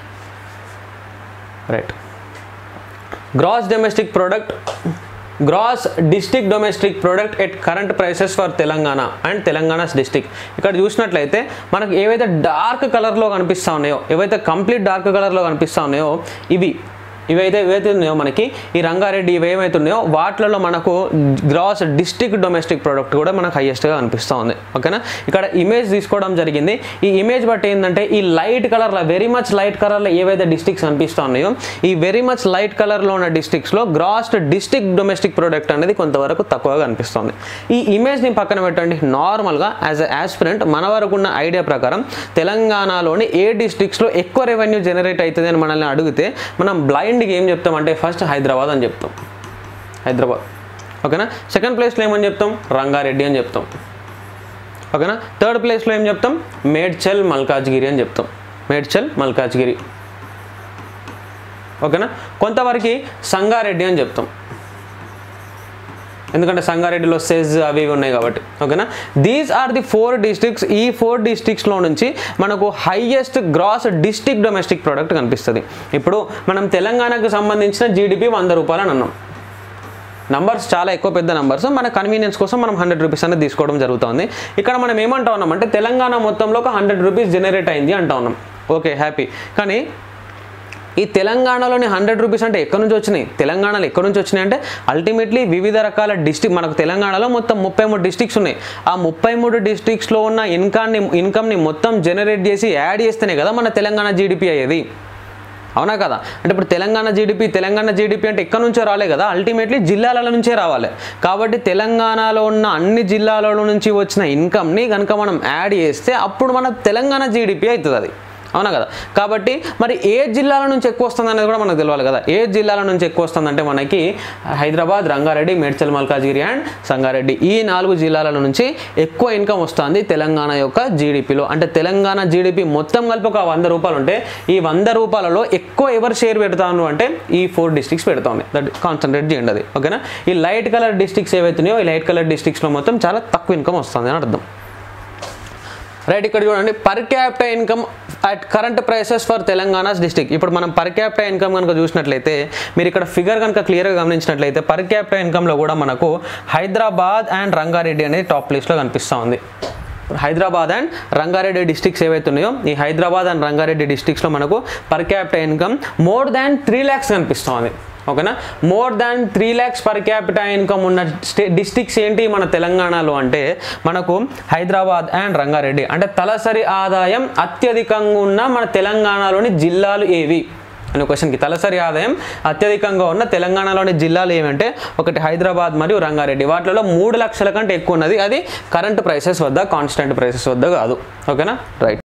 right gross domestic product gross district domestic product at current prices for Telangana and Telangana district ఇక్కడ చూసినట్లయితే మనకు ఏవైతే డార్క్ కలర్లో కనిపిస్తూ ఉన్నాయో ఏవైతే కంప్లీట్ డార్క్ కలర్లో కనిపిస్తూ ఉన్నాయో ఇవి ఇవైతే ఏవైతే ఉన్నాయో మనకి ఈ రంగారెడ్డి ఇవి ఏవైతే ఉన్నాయో వాటిలలో మనకు గ్రాస్ డిస్టిక్ డొమెస్టిక్ ప్రోడక్ట్ కూడా మనకు హైయెస్ట్గా కనిపిస్తూ ఉంది ఓకేనా ఇక్కడ ఇమేజ్ తీసుకోవడం జరిగింది ఈ ఇమేజ్ బట్టి ఏంటంటే ఈ లైట్ కలర్లో వెరీ మచ్ లైట్ కలర్లో ఏవైతే డిస్టిక్స్ కనిపిస్తూ ఉన్నాయో ఈ వెరీ మచ్ లైట్ కలర్లో ఉన్న డిస్టిక్స్లో గ్రాస్ డిస్టిక్ డొమెస్టిక్ ప్రోడక్ట్ అనేది కొంతవరకు తక్కువగా కనిపిస్తుంది ఈ ఇమేజ్ని పక్కన పెట్టండి నార్మల్గా యాజ్ అ యాస్పిరెంట్ మన వరకు ఉన్న ఐడియా ప్రకారం తెలంగాణలోని ఏ డిస్ట్రిక్ట్స్లో ఎక్కువ రెవెన్యూ జనరేట్ అవుతుంది అని మనల్ని అడిగితే మనం బ్లైండ్కి ఏం చెప్తాం అంటే ఫస్ట్ హైదరాబాద్ అని చెప్తాం హైదరాబాద్ ఓకేనా సెకండ్ ప్లేస్లో ఏమని చెప్తాం రంగారెడ్డి అని చెప్తాం ఓకేనా థర్డ్ ప్లేస్లో ఏం చెప్తాం మేడ్చల్ మల్కాజ్గిరి అని చెప్తాం మేడ్చల్ మల్కాజ్గిరి ఓకేనా కొంతవరకు సంగారెడ్డి అని చెప్తాం ఎందుకంటే సంగారెడ్డిలో సెజ్ అవి ఇవి ఉన్నాయి కాబట్టి ఓకేనా these are the four districts ఈ ఫోర్ డిస్ట్రిక్ట్స్లో నుంచి మనకు highest gross district domestic product కనిపిస్తుంది ఇప్పుడు మనం తెలంగాణకు సంబంధించిన జీడిపి వంద రూపాయలు అని అన్నాం నంబర్స్ చాలా ఎక్కువ పెద్ద నంబర్స్ మన కన్వీనియన్స్ కోసం మనం హండ్రెడ్ రూపీస్ అనేది తీసుకోవడం జరుగుతుంది ఇక్కడ మనం ఏమంటా ఉన్నాం అంటే తెలంగాణ మొత్తంలో ఒక హండ్రెడ్ రూపీస్ జనరేట్ అయింది అంటా ఉన్నాం ఓకే హ్యాపీ కానీ ఈ తెలంగాణలోని హండ్రెడ్ రూపీస్ అంటే ఎక్కడి నుంచి వచ్చినాయి తెలంగాణలో ఎక్కడి నుంచి వచ్చినాయి అంటే అల్టిమేట్లీ వివిధ రకాల డిస్టిక్ మనకు తెలంగాణలో మొత్తం ముప్పై మూడు డిస్టిక్స్ ఉన్నాయి ఆ ముప్పై మూడు డిస్టిక్స్లో ఉన్న ఇన్కామ్ని ఇన్కమ్ని మొత్తం జనరేట్ చేసి యాడ్ చేస్తేనే కదా మన తెలంగాణ జీడిపి అయ్యేది అవునా కదా అంటే ఇప్పుడు తెలంగాణ జీడిపి తెలంగాణ జీడిపి అంటే ఎక్కడి నుంచో రాలే కదా అల్టిమేట్లీ జిల్లాల నుంచే రావాలి కాబట్టి తెలంగాణలో ఉన్న అన్ని జిల్లాల నుంచి వచ్చిన ఇన్కమ్ని కనుక మనం యాడ్ చేస్తే అప్పుడు మన తెలంగాణ జీడిపి అవుతుంది అది అవునా కదా కాబట్టి మరి ఏ జిల్లాల నుంచి ఎక్కువ వస్తుంది అనేది కూడా మనకు తెలియాలి కదా ఏ జిల్లాల నుంచి ఎక్కువ వస్తుందంటే మనకి హైదరాబాద్ రంగారెడ్డి మేడ్చల్ మల్కాజ్గిరి అండ్ సంగారెడ్డి ఈ నాలుగు జిల్లాల నుంచి ఎక్కువ ఇన్కమ్ వస్తుంది తెలంగాణ యొక్క జీడిపిలో అంటే తెలంగాణ జీడిపి మొత్తం కలిపి ఒక వంద రూపాయలు ఉంటే ఈ వంద రూపాయలలో ఎక్కువ ఎవరు షేర్ పెడతాను అంటే ఈ ఫోర్ డిస్ట్రిక్ట్స్ పెడతాను దట్ కాన్సన్ట్రేట్ చేయండి అది ఓకేనా ఈ లైట్ కలర్ డిస్ట్రిక్ట్స్ ఏవైతున్నాయో ఈ లైట్ కలర్ డిస్ట్రిక్ట్స్లో మొత్తం చాలా తక్కువ ఇన్కమ్ వస్తుంది అని అర్థం రైట్ ఇక్కడ చూడండి per capital income at current prices for Telangana district ఇప్పుడు మనం పర్ క్యాపిటల్ ఇన్కమ్ కనుక చూసినట్లయితే మీరు ఇక్కడ ఫిగర్ కనుక క్లియర్గా గమనించినట్లయితే పర్ క్యాపిటల్ ఇన్కమ్లో కూడా మనకు హైదరాబాద్ అండ్ రంగారెడ్డి అనేది టాప్ ప్లేస్లో కనిపిస్తూ ఉంది హైదరాబాద్ అండ్ రంగారెడ్డి డిస్ట్రిక్ట్స్ ఏవైతే ఉన్నాయో ఈ హైదరాబాద్ అండ్ రంగారెడ్డి డిస్ట్రిక్ట్స్లో మనకు per capital income more than three lakhs కనిపిస్తుంది ఓకేనా more than three lakhs per capital income ఉన్న స్టే డిస్టిక్స్ ఏంటి మన తెలంగాణలో అంటే మనకు హైదరాబాద్ అండ్ రంగారెడ్డి అంటే తలసరి ఆదాయం అత్యధికంగా ఉన్న మన తెలంగాణలోని జిల్లాలు ఏవి అనే క్వశ్చన్కి తలసరి ఆదాయం అత్యధికంగా ఉన్న తెలంగాణలోని జిల్లాలు ఏమంటే ఒకటి హైదరాబాద్ మరియు రంగారెడ్డి వాటిలో మూడు లక్షల కంటే ఎక్కువ ఉన్నది అది కరెంట్ ప్రైసెస్ వద్ద కాన్స్టెంట్ ప్రైసెస్ వద్ద కాదు ఓకేనా రైట్